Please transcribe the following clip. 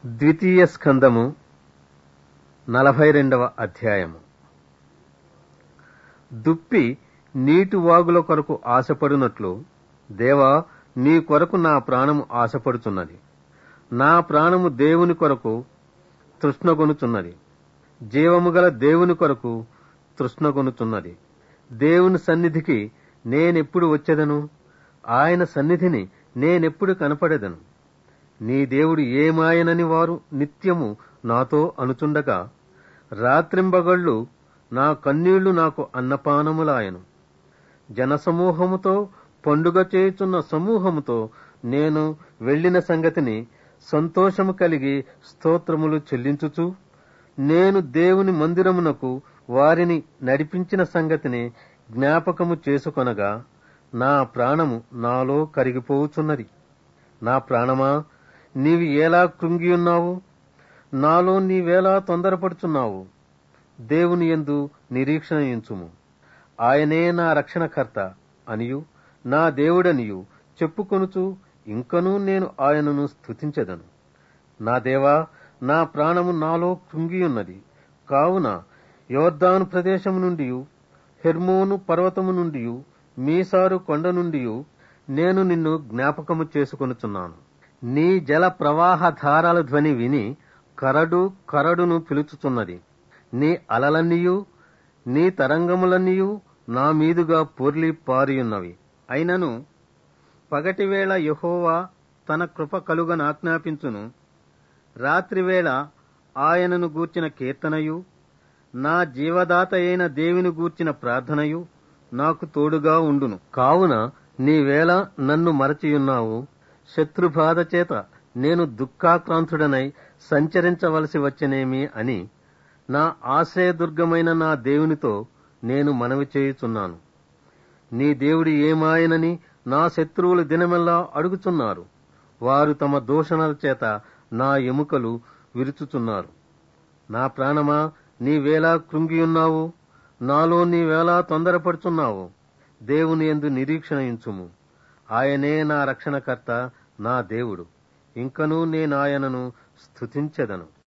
ద్వితీయ స్కందము నలభై రెండవ అధ్యాయము దుప్పి నీటి వాగుల కొరకు ఆశపడినట్లు దేవా నీ కొరకు నా ప్రాణము ఆశపడుచున్నది నా ప్రాణము దేవుని కొరకు తృష్ణగొనుచున్నది జీవము గల దేవుని కొరకు తృష్ణగొనుచున్నది దేవుని సన్నిధికి నేనెప్పుడు వచ్చేదను ఆయన సన్నిధిని నేనెప్పుడు కనపడేదను నీ దేవుడు ఏమాయనని వారు నిత్యము నాతో అనుచుండగా రాత్రింబగళ్ళు నా కన్నీళ్లు నాకు అన్నపానములాయను జనసమూహముతో పండుగ చేయుచున్న సమూహముతో నేను వెళ్లిన సంగతిని సంతోషము కలిగి స్తోత్రములు చెల్లించుచు నేను దేవుని మందిరమునకు వారిని నడిపించిన సంగతిని జ్ఞాపకము చేసుకొనగా నా ప్రాణము నాలో కరిగిపోవుచున్నది నా ప్రాణమా నీవి ఎలా కృంగియున్నావు నాలో నీవేలా తొందరపడుచున్నావు దేవుని యందు నిరీక్షణ ఎంచుము ఆయనే నా రక్షణకర్త అనియు నా దేవుడనియు చెప్పుకొనుచు ఇంకనూ నేను ఆయనను స్తుతించెదను నా దేవా నా ప్రాణము నాలో కృంగియున్నది కావున యోర్దాను ప్రదేశము నుండి హెర్మోను పర్వతము నుండి మీసారు కొండ నుండి నేను నిన్ను జ్ఞాపకము చేసుకొనుచున్నాను నీ జల ప్రవాహ ధారాల ధ్వని విని కరడు కరడును పిలుచుచున్నది నీ అలలన్నీయు నీ తరంగములన్నీయు నా మీదుగా పొర్లి పారియున్నవి అయినను పగటివేళ యహోవా తన కృప కలుగనాజ్ఞాపించును రాత్రివేళ ఆయనను గూర్చిన కీర్తనయు నా జీవదాత అయిన దేవుని గూర్చిన ప్రార్థనయు నాకు తోడుగా ఉండును కావున నీవేళ నన్ను మరచియున్నావు శత్రుబాధ చేత నేను దుఃఖాక్రాంతుడనై సంచరించవలసి వచ్చనేమి అని నా ఆశ్రయదుర్గమైన నా దేవునితో నేను మనవి చేయుచున్నాను నీ దేవుడి ఏమాయనని నా శత్రువులు దినమెల్లా అడుగుచున్నారు వారు తమ దూషణల చేత నా ఎముకలు విరుచుచున్నారు నా ప్రాణమా నీవేలా కృంగియున్నావు నాలో నీవేలా తొందరపడుచున్నావు దేవుని ఎందు నిరీక్షణ ఇంచుము ఆయనే నా రక్షణకర్త నా దేవుడు ఇంకనూ నేనాయనను స్తుతించెదను